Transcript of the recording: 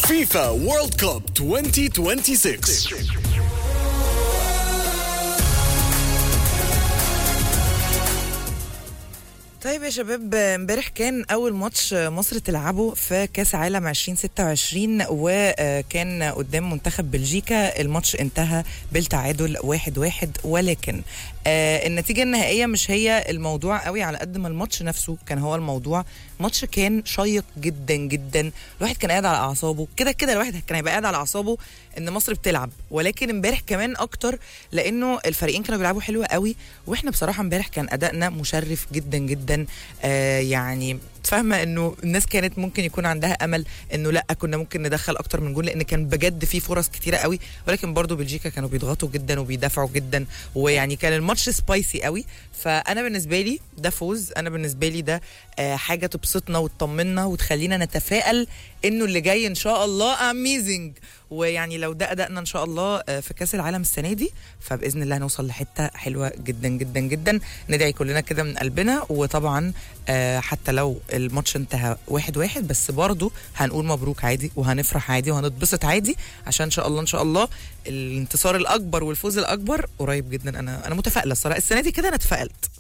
فيفا وورلد كوب 2026 طيب يا شباب امبارح كان اول ماتش مصر تلعبه في كاس عالم 2026 وكان قدام منتخب بلجيكا الماتش انتهى بالتعادل واحد واحد ولكن آه النتيجه النهائيه مش هي الموضوع قوي على قد ما الماتش نفسه كان هو الموضوع ماتش كان شيق جدا جدا الواحد كان قاعد على اعصابه كده كده الواحد كان هيبقى قاعد على اعصابه ان مصر بتلعب ولكن امبارح كمان اكتر لانه الفريقين كانوا بيلعبوا حلو قوي واحنا بصراحه امبارح كان ادائنا مشرف جدا جدا آه يعني فاهمه انه الناس كانت ممكن يكون عندها امل انه لا كنا ممكن ندخل اكتر من جول لان كان بجد في فرص كتيره قوي ولكن برضو بلجيكا كانوا بيضغطوا جدا وبيدافعوا جدا ويعني كان الماتش سبايسي قوي فانا بالنسبه لي ده فوز انا بالنسبه لي ده آه حاجه تبسطنا وتطمنا وتخلينا نتفائل انه اللي جاي ان شاء الله اميزنج ويعني لو ده ادائنا ان شاء الله آه في كاس العالم السنه دي فباذن الله هنوصل لحته حلوه جدا جدا جدا ندعي كلنا كده من قلبنا وطبعا آه حتى لو الماتش انتهى واحد واحد بس برضه هنقول مبروك عادي وهنفرح عادي وهنتبسط عادي عشان ان شاء الله ان شاء الله الانتصار الاكبر والفوز الاكبر قريب جدا انا انا متفائله الصراحه السنه دي كده انا اتفائلت